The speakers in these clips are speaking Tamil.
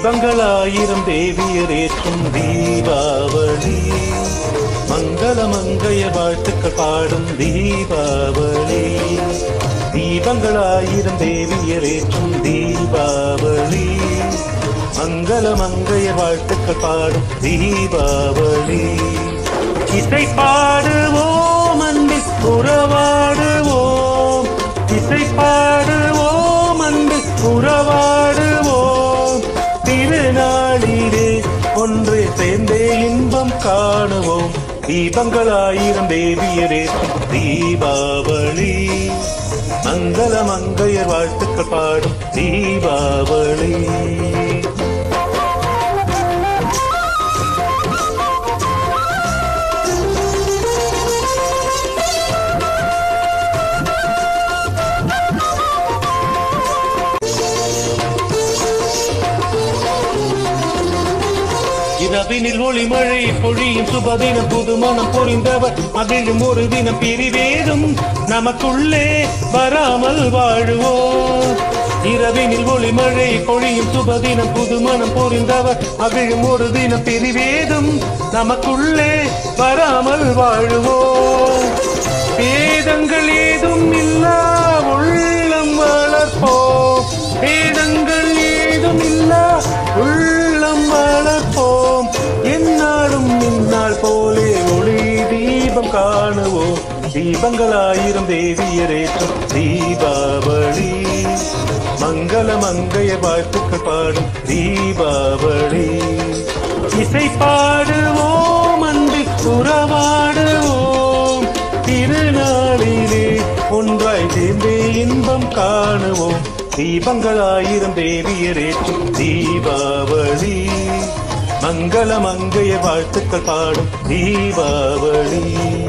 தீபங்களாயிரம் தேவியரேற்றும் தீபாவளி மங்கள மங்கைய வாழ்த்துக்கள் பாடும் தீபாவளி தீபங்களாயிரம் தேவியரேற்றும் தீபாவளி மங்கள மங்கைய வாழ்த்துக்கள் பாடும் தீபாவளி இசை பாடுவோம் அன்பில் உறவாடுவோம் இசை பாடுவோம் அன்பில் உறவாடுவோம் திருநாளிலே ஒன்றே சேர்ந்தே இன்பம் காணுவோம் தீபங்களாயிரம் தேவியரே தீபாவளி மங்கள மங்கையர் வாழ்த்துக்கள் பாடும் தீபாவளி இரவினில் ஒளி மழை பொழியும் சுபதினம் புது மனம் புரிந்தவர் மகிழும் ஒரு தினம் பிரிவேதும் நமக்குள்ளே வராமல் வாழுவோம் இரவினில் ஒளி மழை பொழியும் சுபதினம் புது மனம் புரிந்தவர் மகிழும் ஒரு தினம் பிரிவேதும் நமக்குள்ளே வராமல் வாழுவோம் வேதங்கள் ஏதும் இல்லா உள்ளம் வளர்ப்போம் வேதங்கள் ஏதும் இல்லா உள்ளம் வளர்ப்போம் என்னாலும் இந்நாள் போலே ஒளி தீபம் காணுவோம் தீபங்களாயிரம் தேவியரேற்றும் தீபாவளி மங்கள மங்கைய வாழ்த்துக்கள் பாடும் தீபாவளி இசை பாடுவோம் அன்பு உறவாடுவோம் திருநாளிலே ஒன்றாய் சேர்ந்தே இன்பம் காணுவோம் தீபங்களாயிரம் தேவியரேற்றும் தீபாவளி மங்கள மங்கைய வாழ்த்துக்கள் பாடும் தீபாவளி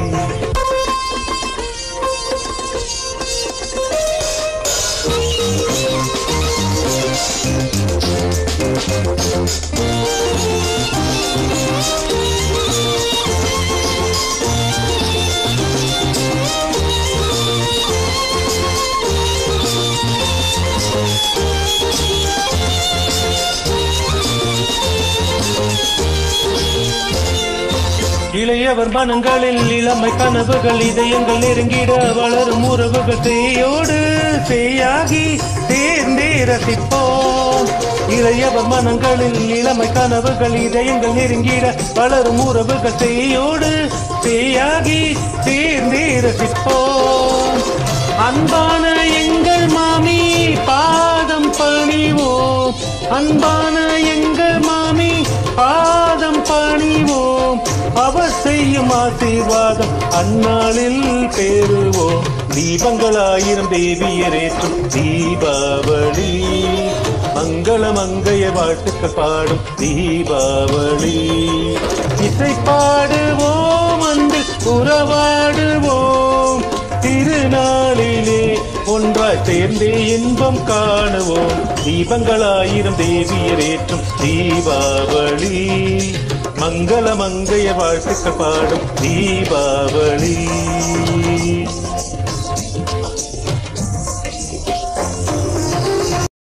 இளையவர் மனங்களில் இளமை கனவுகள் இதயங்கள் நெருங்கிட வளரும் உறவுகள் தேயோடு தேயாகி தேர்ந்தே ரசிப்போம் இளையவர் மனங்களில் இளமை கனவுகள் இதயங்கள் நெருங்கிட வளரும் உறவுகள் தேயோடு தேயாகி தேர்ந்தே ரசிப்போம் அன்பான எங்கள் மாமி பாதம் பணிவோம் அன்பான எங்கள் மாமி பாதம் பணிவோம் அவர் செய்யும் ஆசீர்வாதம் அந்நாளில் பெறுவோம் தீபங்களாயிரம் தேவியரேற்றும் தீபாவளி மங்கள மங்கைய வாழ்த்துக்கள் பாடும் தீபாவளி இசை பாடுவோம் அன்று உறவாடுவோம் திருநாளிலே ஒன்றாய் சேர்ந்தே இன்பம் காணுவோம் தீபங்களாயிரம் தேவியரேற்றும் தீபாவளி மங்கள மங்கைய வாழ்த்துக்கள் பாடும் தீபாவளி